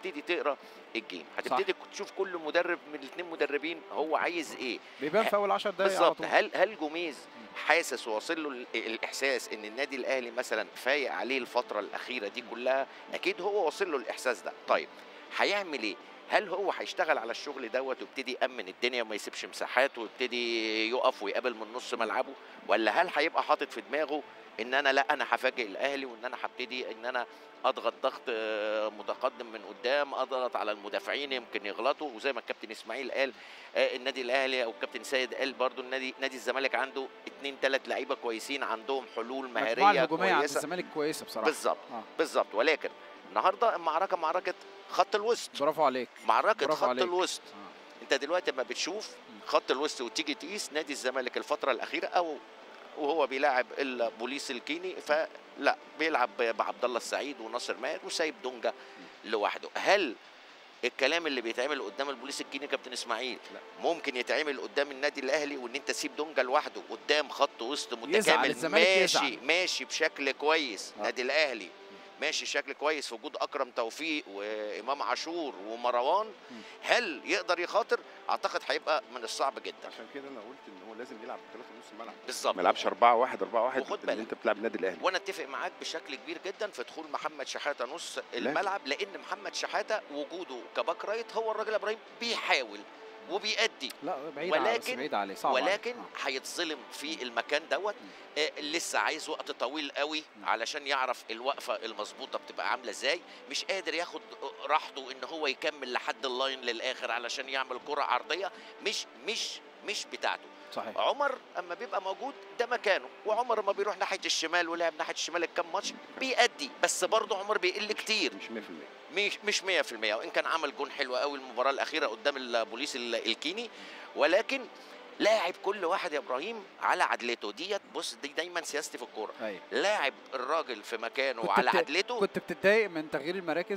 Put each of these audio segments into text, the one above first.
هتبتدي تقرا الجيم هتبتدي تشوف كل مدرب من الاثنين مدربين هو عايز ايه بيبان في اول 10 دقايق على بالظبط طول هل هل جوميز حاسس واصل له ال- الاحساس ان النادي الاهلي مثلا فايق عليه الفتره الاخيره دي كلها اكيد هو واصل له الاحساس ده طيب هيعمل ايه هل هو هيشتغل على الشغل دوت ويبتدي يامن الدنيا وما يسيبش مساحات ويبتدي يقف ويقابل من نص ملعبه ولا هل هيبقى حاطط في دماغه ان انا لا انا هفاجئ الاهلي وان انا هبتدي ان انا اضغط ضغط آه، متقدم من قدام اضغط على المدافعين يمكن يغلطوا وزي ما الكابتن اسماعيل قال آه، النادي الاهلي او الكابتن سيد قال برضو النادي نادي الزمالك عنده اثنين ثلاث لعيبه كويسين عندهم حلول المجموعه مهاريه الهجوميه عند كويسه الزمالك كويسه بصراحه بالظبط آه. بالظبط ولكن النهارده المعركه معركه خط الوسط برافو عليك معركه برافو خط عليك. الوسط آه. انت دلوقتي لما بتشوف خط الوسط وتيجي تقيس نادي الزمالك الفتره الاخيره او وهو بيلاعب البوليس الكيني فلا بيلعب بعبد الله السعيد وناصر ماهر وسايب دونجا لوحده هل الكلام اللي بيتعمل قدام البوليس الكيني كابتن اسماعيل لا. ممكن يتعمل قدام النادي الاهلي وان انت تسيب دونجا لوحده قدام خط وسط يزعل، متكامل الزمالك ماشي يزعل. ماشي بشكل كويس آه. نادي الاهلي ماشي بشكل كويس في وجود اكرم توفيق وامام عاشور ومروان مم. هل يقدر يخاطر اعتقد هيبقى من الصعب جدا عشان كده انا قلت ان هو لازم يلعب بثلاثه نص الملعب بالظبط ما يلعبش 4 1 4 1 وخد اللي بالك. انت بتلعب النادي الاهلي وانا اتفق معاك بشكل كبير جدا في دخول محمد شحاته نص الملعب لان محمد شحاته وجوده كباك رايت هو الراجل ابراهيم بيحاول وبيأدي لا بعيد عليه بس ولكن- بعيد عليه صعب عليه. ولكن آه. هيتظلم في المكان دوت آه لسه عايز وقت طويل قوي مم. علشان يعرف الوقفه المظبوطه بتبقى عامله ازاي مش قادر ياخد راحته ان هو يكمل لحد اللاين للاخر علشان يعمل كره عرضيه مش مش مش بتاعته صحيح عمر اما بيبقى موجود ده مكانه وعمر اما بيروح ناحيه الشمال ولعب ناحيه الشمال الكام ماتش بيأدي بس برضه عمر بيقل كتير مش 100% مش مش 100% وان كان عمل جون حلو قوي المباراه الاخيره قدام البوليس ال- الكيني ولكن لاعب كل واحد يا ابراهيم على عدلته ديت بص دي دايما سياستي في الكوره ايوه لاعب الراجل في مكانه كنت وعلى بت- عدلته كنت بتتضايق من تغيير المراكز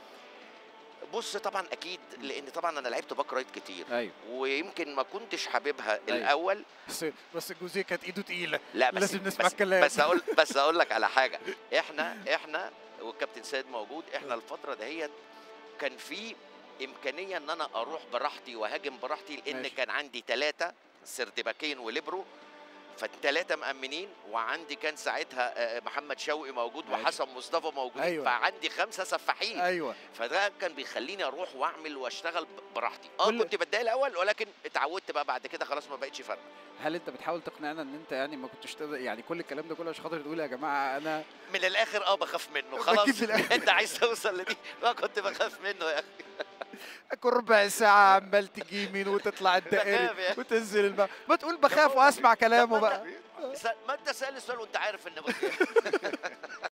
بص طبعا اكيد لان طبعا انا لعبت باك رايت كتير ايوه ويمكن ما كنتش حاببها أيوة. الاول بس بس الجوزيه كانت ايده تقيله لا بس لازم نسمع بس الكلام. بس اقول بس اقول لك على حاجه احنا احنا والكابتن سيد موجود احنا الفتره دهيت كان في امكانيه ان انا اروح براحتي واهاجم براحتي لان ماشي. كان عندي ثلاثه سردباكين وليبرو فالثلاثه مأمنين وعندي كان ساعتها آه، محمد شوقي موجود ماشي. وحسن مصطفى موجودين أيوة. فعندي خمسه سفاحين ايوه فده كان بيخليني اروح واعمل واشتغل ب- براحتي اه كل- كنت بتضايق الاول ولكن اتعودت بقى بعد كده خلاص ما بقتش فارقه هل انت بتحاول تقنعنا ان انت يعني ما كنتش تقدر يعني كل الكلام ده كله عشان خاطر تقول يا جماعه انا من الاخر اه بخاف منه بجيب خلاص في الآخر. انت عايز توصل لدي اه كنت بخاف منه يا اخي كل ربع ساعه عمال تجي يمين وتطلع الدائري بخاف يا أخي. وتنزل الماء ما تقول بخاف واسمع كلامه بقى ما انت سأل السؤال وانت عارف ان